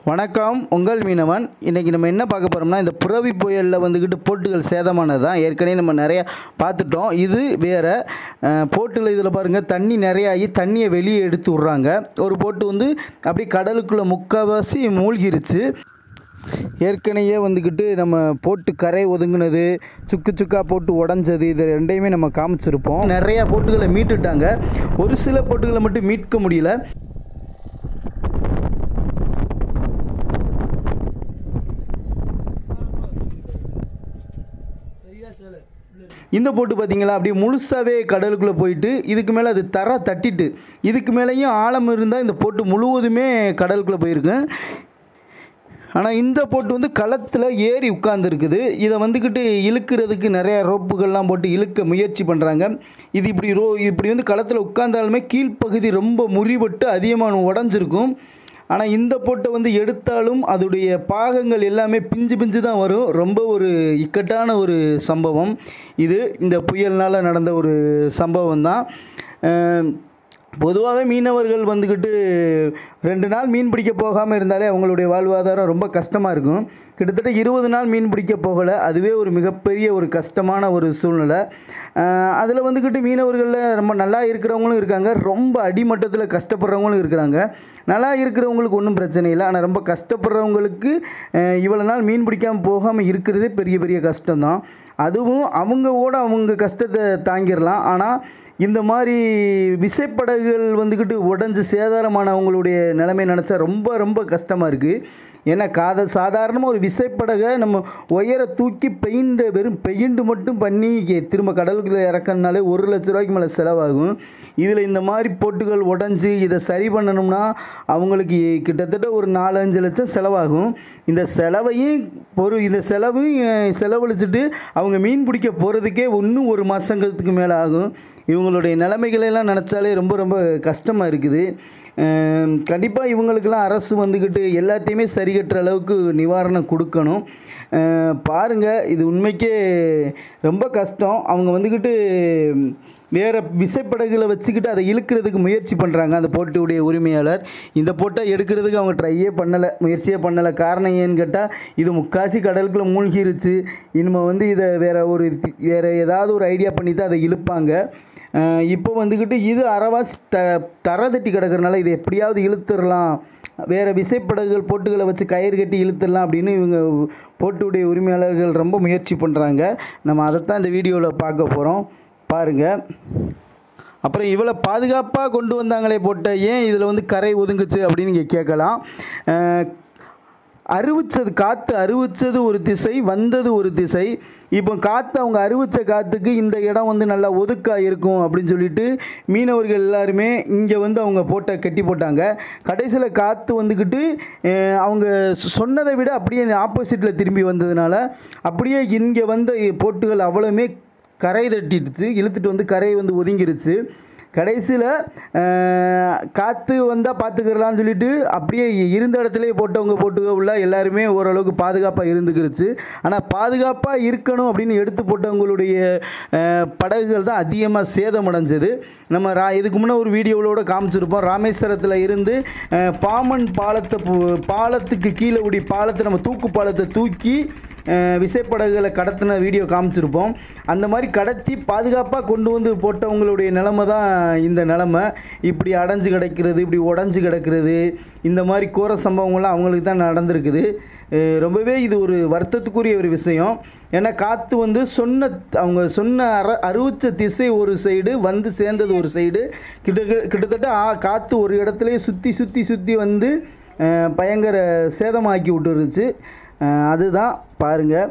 வணக்கம் உங்கள் மீனவன் இன்றைக்கி நம்ம என்ன பார்க்க போகிறோம்னா இந்த புறவி புயலில் வந்துக்கிட்டு போட்டுகள் சேதமானது தான் ஏற்கனவே நம்ம நிறையா பார்த்துட்டோம் இது வேறு போட்டில் இதில் பாருங்கள் தண்ணி நிறைய ஆகி தண்ணியை வெளியே எடுத்து விட்றாங்க ஒரு போட்டு வந்து அப்படியே கடலுக்குள்ளே முக்கால்வாசி மூழ்கிருச்சு ஏற்கனவே வந்துக்கிட்டு நம்ம போட்டு கரை ஒதுங்கினது சுக்கு சுக்கா போட்டு உடஞ்சது இது ரெண்டையுமே நம்ம காமிச்சிருப்போம் நிறையா போட்டுகளை மீட்டுட்டாங்க ஒரு சில போட்டுகளை மட்டும் மீட்க முடியல இந்த போட்டு பார்த்தீங்களா அப்படியே முழுசாகவே கடலுக்குள்ளே போயிட்டு இதுக்கு மேலே அது தர தட்டிட்டு இதுக்கு மேலேயும் ஆழம் இருந்தால் இந்த போட்டு முழுவதுமே கடலுக்குள்ளே போயிருக்கு ஆனால் இந்த போட்டு வந்து களத்தில் ஏறி உட்காந்துருக்குது இதை வந்துக்கிட்டு இழுக்கிறதுக்கு நிறையா ரோப்புகள்லாம் போட்டு இழுக்க முயற்சி பண்ணுறாங்க இது இப்படி ரோ இப்படி வந்து களத்தில் உட்கார்ந்தாலுமே கீழ்ப்பகுதி ரொம்ப முறிபட்டு அதிகமாக உடஞ்சிருக்கும் ஆனால் இந்த போட்டை வந்து எடுத்தாலும் அதோடைய பாகங்கள் எல்லாமே பிஞ்சு பிஞ்சு தான் வரும் ரொம்ப ஒரு இக்கட்டான ஒரு சம்பவம் இது இந்த புயல்னால் நடந்த ஒரு சம்பவம் தான் பொதுவாகவே மீனவர்கள் வந்துக்கிட்டு ரெண்டு நாள் மீன் பிடிக்க போகாமல் இருந்தாலே அவங்களுடைய வாழ்வாதாரம் ரொம்ப கஷ்டமாக இருக்கும் கிட்டத்தட்ட இருபது நாள் மீன் பிடிக்க போகலை அதுவே ஒரு மிகப்பெரிய ஒரு கஷ்டமான ஒரு சூழ்நிலை அதில் வந்துக்கிட்டு மீனவர்களில் ரொம்ப நல்லா இருக்கிறவங்களும் இருக்காங்க ரொம்ப அடிமட்டத்தில் கஷ்டப்படுறவங்களும் இருக்கிறாங்க நல்லா இருக்கிறவங்களுக்கு ஒன்றும் பிரச்சனை இல்லை ஆனால் ரொம்ப கஷ்டப்படுறவங்களுக்கு அஹ், இவ்வளோ நாள் மீன் பிடிக்காமல் போகாமல் இருக்கிறதே பெரிய பெரிய கஷ்டம்தான் அதுவும் அவங்க கூட அவங்க கஷ்டத்தை தாங்கிடலாம் ஆனால் இந்த மாதிரி விசைப்படகுகள் வந்துக்கிட்டு உடஞ்சி சேதாரமானவங்களுடைய நிலைமை நினச்சா ரொம்ப ரொம்ப கஷ்டமாக இருக்குது ஏன்னா காத சாதாரணமாக ஒரு விசைப்படகை நம்ம உயர தூக்கி பெயிண்ட் வெறும் பெயிண்ட் மட்டும் பண்ணி இங்கே திரும்ப கடலுக்குள்ளே இறக்கணுனாலே ஒரு லட்ச ரூபாய்க்கு மேலே செலவாகும் இதில் இந்த மாதிரி போட்டுகள் உடஞ்சி இதை சரி பண்ணணும்னா அவங்களுக்கு கிட்டத்தட்ட ஒரு நாலு அஞ்சு லட்சம் செலவாகும் இந்த செலவையும் ஒரு இந்த செலவையும் அஹ், செலவழிச்சிட்டு அவங்க மீன் பிடிக்க போகிறதுக்கே இன்னும் ஒரு மாதங்கிறதுக்கு மேலே ஆகும் இவங்களுடைய நிலைமைகளெல்லாம் நினச்சாலே ரொம்ப ரொம்ப கஷ்டமாக இருக்குது கண்டிப்பாக இவங்களுக்கெல்லாம் அரசு வந்துக்கிட்டு எல்லாத்தையுமே சரி கட்டுற அளவுக்கு நிவாரணம் கொடுக்கணும் பாருங்கள் இது உண்மைக்கே ரொம்ப கஷ்டம் அவங்க வந்துக்கிட்டு வேறு விசைப்படகுகளை வச்சுக்கிட்டு அதை இழுக்கிறதுக்கு முயற்சி பண்ணுறாங்க அந்த போட்டுடைய உரிமையாளர் இந்த போட்டை எடுக்கிறதுக்கு அவங்க ட்ரையே பண்ணலை முயற்சியே பண்ணலை காரணம் ஏன்னு கேட்டால் இது முக்காசி கடலுக்குள்ளே மூழ்கிருச்சு இனிமேல் வந்து இதை வேறு ஒரு வேறு ஏதாவது ஒரு ஐடியா பண்ணி தான் அதை இழுப்பாங்க அஹ் இப்போ வந்துக்கிட்டு இது அறவாசி த தர தட்டி கிடக்கிறனால இதை எப்படியாவது இழுத்துடலாம் வேறு விசைப்படகுகள் போட்டுகளை வச்சு கயிறு கட்டி இழுத்துடலாம் அப்படின்னு இவங்க போட்டுடைய உரிமையாளர்கள் ரொம்ப முயற்சி பண்ணுறாங்க நம்ம அதைத்தான் இந்த வீடியோவில் பார்க்க போகிறோம் பாருங்கள் அப்புறம் இவ்வளோ பாதுகாப்பாக கொண்டு வந்தாங்களே போட்ட ஏன் இதில் வந்து கரை ஒதுங்குச்சு அப்படின்னு நீங்கள் கேட்கலாம் அஹ் அறிவிச்சது காற்று அறிவிச்சது ஒரு திசை வந்தது ஒரு திசை இப்போ காற்று அவங்க அறிவிச்ச காற்றுக்கு இந்த இடம் வந்து நல்லா ஒதுக்கா இருக்கும் அப்படின்னு சொல்லிட்டு மீனவர்கள் எல்லாருமே இங்கே வந்து அவங்க போட்ட கட்டி போட்டாங்க கடைசியில் காற்று வந்துக்கிட்டு அஹ், அவங்க சொ- சொன்னதை விட அப்படியே ஆப்போசிட்டில் திரும்பி வந்ததுனால அப்படியே இங்கே வந்த போட்டுகள் அவ்வளோமே கரை தட்டிடுச்சு இழுத்துட்டு வந்து கரை வந்து ஒதுங்கிருச்சு கடைசியில் காற்று வந்தால் பார்த்துக்கிறலான்னு சொல்லிட்டு அப்படியே இருந்த இடத்துலயே போட்டவங்க போட்டுக்க உள்ள எல்லாருமே ஓரளவுக்கு பாதுகாப்பாக இருந்துக்கிருச்சு ஆனால் பாதுகாப்பாக இருக்கணும் அப்படின்னு எடுத்து போட்டவங்களுடைய அஹ், படகுகள் தான் அதிகமாக சேதமடைஞ்சது நம்ம ரா இதுக்கு முன்னே ஒரு வீடியோவோட காமிச்சிருப்போம் ராமேஸ்வரத்தில் இருந்து அஹ், பாமன் பாலத்தை பு- பாலத்துக்கு கீழே உடைய பாலத்தை நம்ம தூக்கு பாலத்தை தூக்கி அஹ் விசைப்படகுகளை கடத்தின வீடியோ காமிச்சிருப்போம் அந்த மாதிரி கடத்தி பாதுகாப்பாக கொண்டு வந்து போட்டவங்களுடைய நிலமை தான் இந்த நிலமை இப்படி அடைஞ்சு கிடக்கிறது இப்படி உடஞ்சி கிடக்கிறது இந்த மாதிரி கோர சம்பவங்கள்லாம் அவங்களுக்கு தான் நடந்திருக்குது அஹ் ரொம்பவே இது ஒரு வருத்தத்துக்குரிய ஒரு விஷயம் ஏன்னா காற்று வந்து சொன்ன அவங்க சொன்ன அற அறிவிச்ச திசை ஒரு சைடு வந்து சேர்ந்தது ஒரு சைடு கிட்ட கிட்டத்தட்ட ஆ- காற்று ஒரு இடத்துலயே சுற்றி சுற்றி சுற்றி வந்து அஹ் பயங்கர சேதமாக்கி விட்டுருச்சு அஹ் அதுதான் பாருங்கள்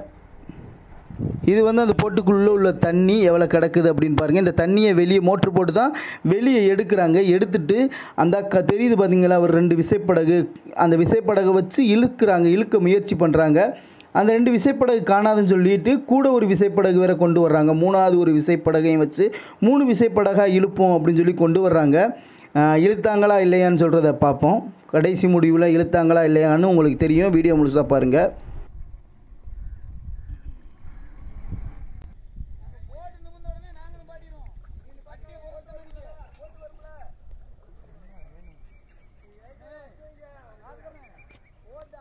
இது வந்து அந்த போட்டுக்குள்ளே உள்ள தண்ணி எவ்வளோ கிடக்குது அப்படின்னு பாருங்கள் இந்த தண்ணியை வெளியே மோட்ரு போட்டு தான் வெளியே எடுக்கிறாங்க எடுத்துட்டு அந்த க தெரியுது பார்த்தீங்களா ஒரு ரெண்டு விசைப்படகு அந்த விசைப்படகை வச்சு இழுக்கிறாங்க இழுக்க முயற்சி பண்ணுறாங்க அந்த ரெண்டு விசைப்படகு காணாதுன்னு சொல்லிட்டு கூட ஒரு விசைப்படகு வேற கொண்டு வர்றாங்க மூணாவது ஒரு விசைப்படகையும் வச்சு மூணு விசைப்படகாக இழுப்போம் அப்படின்னு சொல்லி கொண்டு வர்றாங்க அஹ் இழுத்தாங்களா இல்லையான்னு சொல்கிறத பார்ப்போம் கடைசி முடிவில் இழுத்தாங்களா இல்லையான்னு உங்களுக்கு தெரியும் வீடியோ முழுசாக பாருங்கள் போட்ட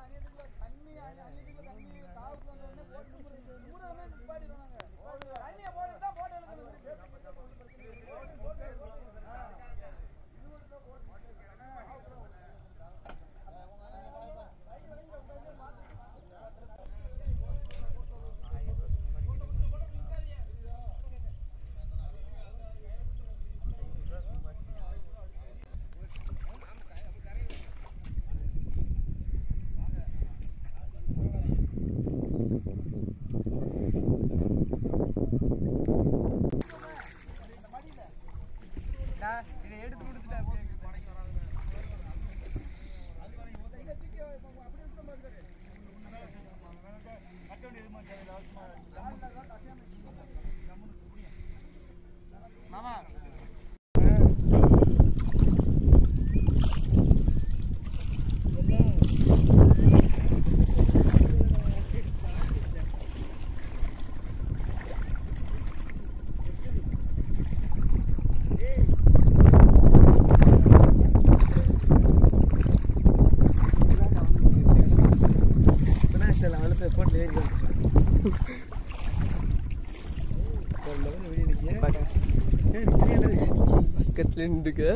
போட்டில் ஏறி பக்கத்துல நின்றுக்க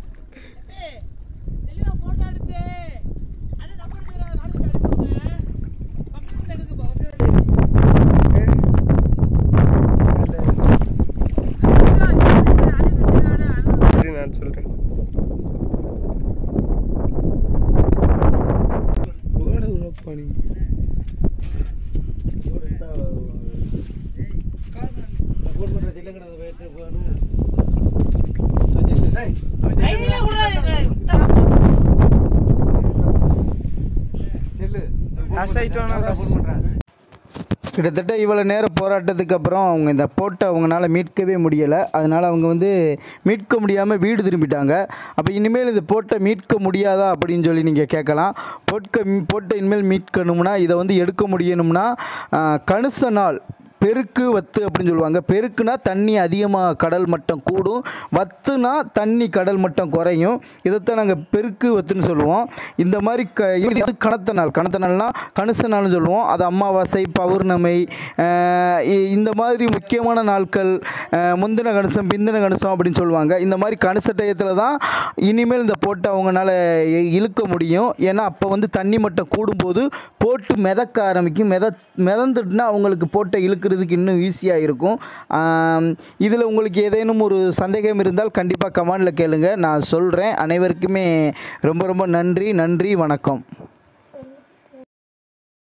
தெளிவா போட்டோ எடுத்து அண்ணா நம்பர் தரேன் நாளைக்கு அனுப்புங்க பக்கத்துல எடுக்க போ சரி நான் சொல்றேன் ஓட உழப்பா நீ கிட்டத்தட்ட இவ்வளோ நேர போராட்டத்துக்கு அப்புறம் அவங்க இந்த போட்டை அவங்களால மீட்கவே முடியலை அதனால் அவங்க வந்து மீட்க முடியாமல் வீடு திரும்பிட்டாங்க அப்போ இனிமேல் இது போட்டை மீட்க முடியாதா அப்படின்னு சொல்லி நீங்கள் கேட்கலாம் போட்க போட்டை இனிமேல் மீட்கணும்னா இதை வந்து எடுக்க முடியணும்னா ஆஹ், கணுச நாள் பெருக்கு வத்து அப்படின்னு சொல்லுவாங்க பெருக்குனா தண்ணி அதிகமாக கடல் மட்டம் கூடும் வத்துனா தண்ணி கடல் மட்டம் குறையும் இதைத்தான் நாங்கள் பெருக்கு வத்துன்னு சொல்லுவோம் இந்த மாதிரி க இது வந்து கணத்த நாள் கணத்த நாள்னா கணுச நாள்னு சொல்லுவோம் அது அமாவாசை பௌர்ணமி ஆஹ் இ- இந்த மாதிரி முக்கியமான நாட்கள் ஆஹ் முந்தின கணுசம் பிந்தின கணுசம் அப்படின்னு சொல்லுவாங்க இந்த மாதிரி கணுச டயத்தில் தான் இனிமேல் இந்த போட்டை அவங்களால இ- இழுக்க முடியும் ஏன்னா அப்போ வந்து தண்ணி மட்டம் கூடும்போது போட்டு மிதக்க ஆரம்பிக்கும் மித மிதந்துட்டுனா அவங்களுக்கு போட்டை இழுக்கிறதுக்கு இன்னும் ஈஸியாக இருக்கும் இதில் உங்களுக்கு ஏதேனும் ஒரு சந்தேகம் இருந்தால் கண்டிப்பாக கமெண்டில் கேளுங்க நான் சொல்கிறேன் அனைவருக்குமே ரொம்ப ரொம்ப நன்றி நன்றி வணக்கம்